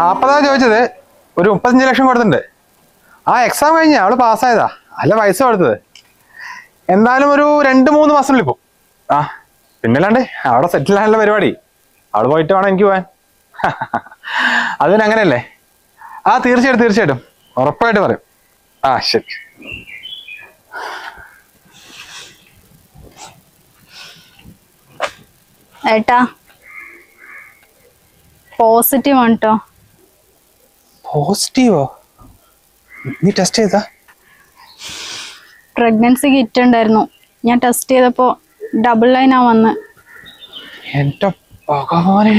നാപ്പതാ ചോദിച്ചത് ഒരു മുപ്പത്തഞ്ച് ലക്ഷം കൊടുത്തിട്ടുണ്ട് ആ എക്സാം കഴിഞ്ഞ അവള് പാസ്സായതാ അല്ല പൈസ കൊടുത്തത് എന്തായാലും ഒരു രണ്ട് മൂന്ന് മാസത്തിനുള്ളിൽ ഇപ്പം ആ പിന്നല്ലാണ്ട് അവിടെ സെറ്റിൽ ആണല്ലോ പരിപാടി അവള് പോയിട്ട് വേണം എനിക്ക് പോവാൻ അതിന് അങ്ങനെയല്ലേ ആ തീർച്ചയായിട്ടും തീർച്ചയായിട്ടും ഉറപ്പായിട്ട് പറയും ആ ശരി ഏട്ടാ പോസിറ്റീവ് ആണ് കേട്ടോ പോസിറ്റീവോ നീ ടെസ്റ്റ് ചെയ്താ പ്രഗ്നൻസി കിറ്റ് ഉണ്ടായിരുന്നു ഞാൻ ടെസ്റ്റ് ചെയ്തപ്പോൾ ഡബിൾ ലൈനാ വന്ന് എന്റെ ഭഗവാനെ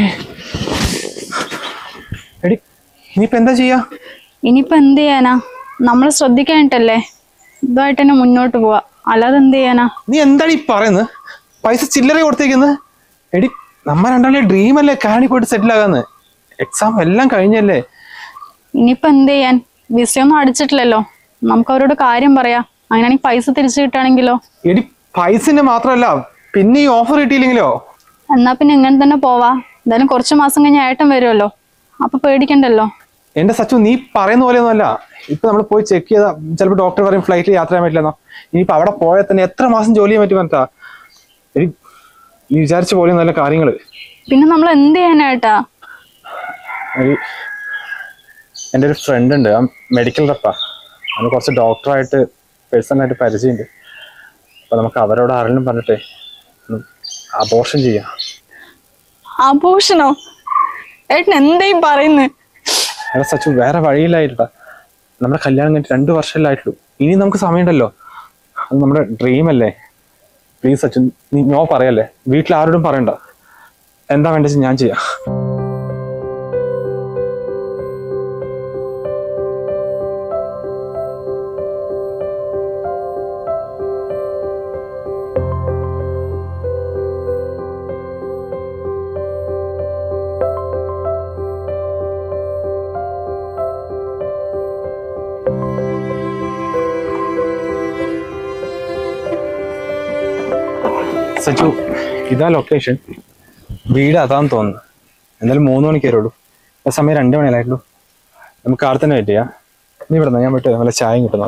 എടി ഇനിയിപ്പോ എന്താ ചെയ്യാ ഇനിയിപ്പോൾ എന്ത് ചെയ്യാനാ നമ്മൾ ശ്രദ്ധിക്കാനിട്ടല്ലേ ഇതുമായിട്ട് തന്നെ മുന്നോട്ട് പോവാ അല്ലാതെ എന്ത് ചെയ്യാനാ നീ എന്താണ് ഈ പറയുന്നത് പൈസ ചില്ലറ കൊടുത്തേക്കുന്നത് എടി നമ്മ രണ്ടാളെ ഡ്രീം അല്ലേ കാനഡി പോയിട്ട് സെറ്റിൽ ആകാന്ന് എക്സാം എല്ലാം കഴിഞ്ഞല്ലേ ഇനിയിപ്പോൾ എന്ത് ചെയ്യാൻ വിസയൊന്നും അടിച്ചിട്ടില്ലല്ലോ നമുക്ക് അവരോട് കാര്യം പറയാം അങ്ങനെയാണെങ്കിൽ പൈസ തിരിച്ചു കിട്ടുകയാണെങ്കിലോ എടി പൈസന്റെ മാത്രമല്ല പിന്നെ ഈ ഓഫർ കിട്ടിയില്ലെങ്കിലോ എന്നാ പിന്നെ ഇങ്ങനെ തന്നെ പോവാ എന്തായാലും കുറച്ച് മാസം കഴിഞ്ഞ് ഏട്ടൻ വരുമല്ലോ അപ്പൊ പേടിക്കണ്ടല്ലോ എന്റെ സച്ചു നീ പറയുന്ന പോലെയൊന്നും അല്ല ഇപ്പൊ നമ്മൾ പോയി ചെക്ക് ചെയ്താ ചിലപ്പോൾ ഡോക്ടർ പറയും ഫ്ലൈറ്റിൽ യാത്ര ചെയ്യാൻ പറ്റില്ലെന്നോ ഇനിയിപ്പോ അവിടെ പോയാൽ തന്നെ എത്ര മാസം ജോലി ചെയ്യാൻ പറ്റും പറഞ്ഞാ എടി നീ വിചാരിച്ച പോലെ നല്ല കാര്യങ്ങള് പിന്നെ നമ്മൾ എന്ത് ചെയ്യാനായിട്ടാ ഒരു എൻ്റെ ഒരു ഫ്രണ്ട് ഉണ്ട് ആ മെഡിക്കൽ റെപ്പാ അവന് കുറച്ച് ഡോക്ടറായിട്ട് പേഴ്സണലായിട്ട് പരിചയമുണ്ട് അപ്പൊ നമുക്ക് അവരോട് ആരെങ്കിലും പറഞ്ഞിട്ടേ അബോർഷൻ ചെയ്യാം ആഭൂഷണോ ഏട്ടൻ എന്തേയും പറയുന്നു എടാ സച്ചു വേറെ വഴിയില്ലായിട്ടാ നമ്മുടെ കല്യാണം കഴിഞ്ഞിട്ട് രണ്ട് വർഷമല്ലായിട്ടുള്ളൂ ഇനി നമുക്ക് സമയമുണ്ടല്ലോ അത് നമ്മുടെ ഡ്രീം അല്ലേ പ്ലീസ് സച്ചു നീ നോ പറയല്ലേ വീട്ടിൽ ആരോടും പറയണ്ട എന്താ വേണ്ടത് ഞാൻ ചെയ്യാം സച്ചു ഇതാ ലൊക്കേഷൻ വീട് അതാന്ന് തോന്നുന്നു എന്തായാലും മൂന്ന് മണിക്ക് വരുള്ളൂ ആ സമയം രണ്ട് മണിയല്ലായിട്ടുള്ളൂ നമുക്ക് അവിടെ തന്നെ വെയിറ്റ് ചെയ്യാം നീ ഇവിടെ ഞാൻ വിട്ട് നല്ല ചായയും കിട്ടുന്നു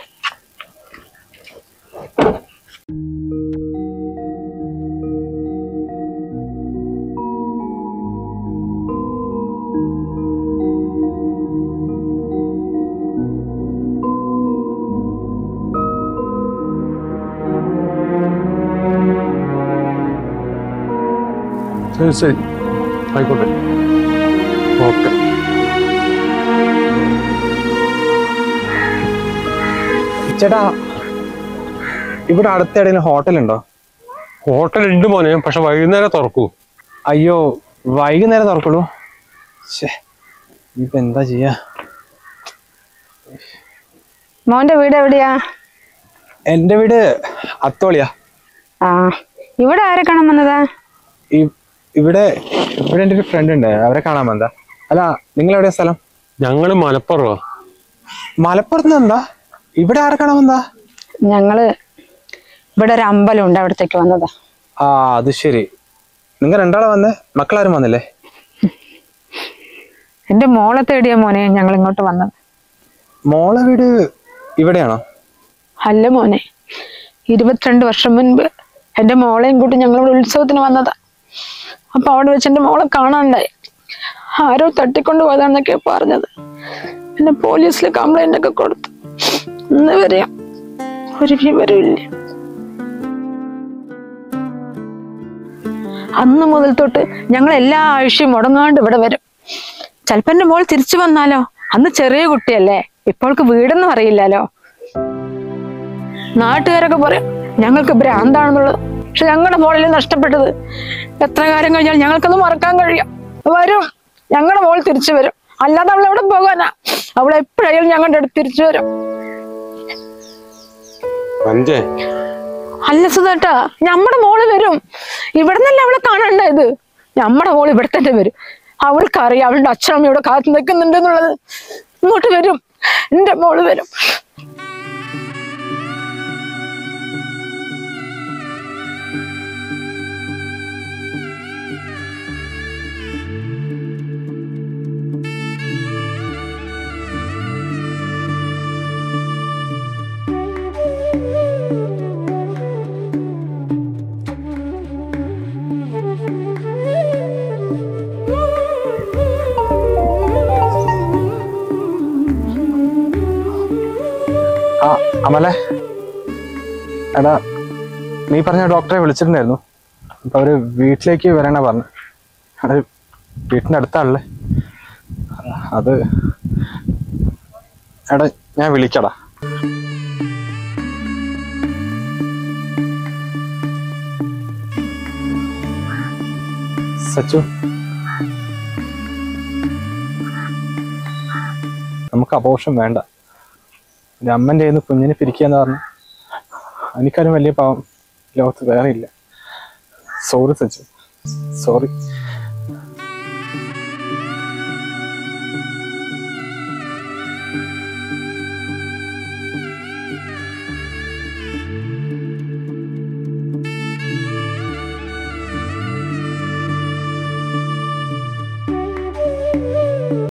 ശരി ശരി ആയിക്കോട്ടെ ഓക്കെ ചേട്ടാ ഇവിടെ അടുത്ത എവിടെയെങ്കിലും ഹോട്ടലുണ്ടോ ഹോട്ടൽ ഉണ്ട് മോനെ പക്ഷെ വൈകുന്നേരം തുറക്കൂ അയ്യോ വൈകുന്നേരം തുറക്കുള്ളൂ ശേ ഇനിയിപ്പോ എന്താ ചെയ്യാ മോന്റെ വീട് എവിടെയാ എന്റെ വീട് അത്തോളിയാ ആ ഇവിടെ ആരെ കാണാൻ വന്നതാ ഈ- ഇവിടെ ഇവിടെ എൻ്റെ ഒരു ഫ്രണ്ട് ഉണ്ട് അവരെ കാണാൻ വന്നതാ അല്ല നിങ്ങൾ എവിടെയാ സ്ഥലം ഞങ്ങള് മലപ്പുറമാ മലപ്പുറത്ത് നിന്ന് എന്താ ഇവിടെ ആരെ കാണാൻ വന്നതാ ഞങ്ങള് ഇവിടെ ഒരു അമ്പലം ഉണ്ട് അവിടത്തേക്ക് വന്നതാ ആ അത് ശരി നിങ്ങൾ രണ്ടാളെ വന്നേ മക്കളാരും വന്നില്ലേ എന്റെ മോളെ തേടിയ മോനെ ഞങ്ങൾ ഇങ്ങോട്ട് വന്നത് മോളെ വീട് ഇവിടെയാണോ അല്ല മോനെ ഇരുപത്തിരണ്ട് വർഷം മുൻപ് എന്റെ മോളെയും കൂട്ടി ഞങ്ങൾ ഇവിടെ ഉത്സവത്തിന് വന്നതാ അപ്പൊ അവിടെ വെച്ച് എന്റെ മോളെ കാണാണ്ടായി ആരോ തട്ടിക്കൊണ്ട് പോയതാന്നൊക്കെ പറഞ്ഞത് പിന്നെ പോലീസിൽ കംപ്ലൈന്റ് ഒക്കെ കൊടുത്തു ഇന്ന് വരെ ഒരു വിവരമില്ല അന്ന് മുതൽ തൊട്ട് ഞങ്ങൾ എല്ലാ ആഴ്ചയും മുടങ്ങാണ്ട് ഇവിടെ വരും ചിലപ്പോ എന്റെ മോൾ തിരിച്ചു വന്നാലോ അന്ന് ചെറിയ കുട്ടിയല്ലേ ഇപ്പോൾക്ക് വീടെന്ന് അറിയില്ലല്ലോ നാട്ടുകാരൊക്കെ പറയും ഞങ്ങൾക്ക് ഭ്രാന്താണെന്നുള്ളത് പക്ഷെ ഞങ്ങളുടെ മോളിൽ നഷ്ടപ്പെട്ടത് എത്ര കാലം കഴിഞ്ഞാൽ ഞങ്ങൾക്കത് മറക്കാൻ കഴിയും വരും ഞങ്ങളുടെ മോൾ തിരിച്ചു വരും അല്ലാതെ അവൾ എവിടെ പോകാനാ അവൾ എപ്പോഴായാലും ഞങ്ങളുടെ അടുത്ത് തിരിച്ചു വരും അഞ്ചേ അല്ല സുധേട്ടാ നമ്മുടെ മോള് വരും ഇവിടെ നിന്നല്ല അവളെ കാണണ്ടായത് നമ്മുടെ മോള് ഇവിടെ തന്നെ വരും അവൾക്കറിയാം അവളുടെ അച്ഛനമ്മ ഇവിടെ കാത്തു നിൽക്കുന്നുണ്ട് എന്നുള്ളത് ഇങ്ങോട്ട് വരും എന്റെ മോള് വരും ആ അമലെ എടാ നീ പറഞ്ഞ ഡോക്ടറെ വിളിച്ചിട്ടുണ്ടായിരുന്നു അപ്പൊ അവര് വീട്ടിലേക്ക് വരണ പറഞ്ഞു അത് വീട്ടിന്റെ അടുത്താണല്ലേ അത് എടാ ഞാൻ വിളിക്കടാ സച്ചു നമുക്ക് അപോഷം വേണ്ട ഒരു അമ്മൻ്റെ കയ്യിൽ നിന്ന് കുഞ്ഞിനെ പിരിക്കുക എന്ന് പറഞ്ഞാൽ എനിക്കാരും വലിയ പാവം ലോകത്ത് വേറെ ഇല്ല സോറി സച്ചു സോറി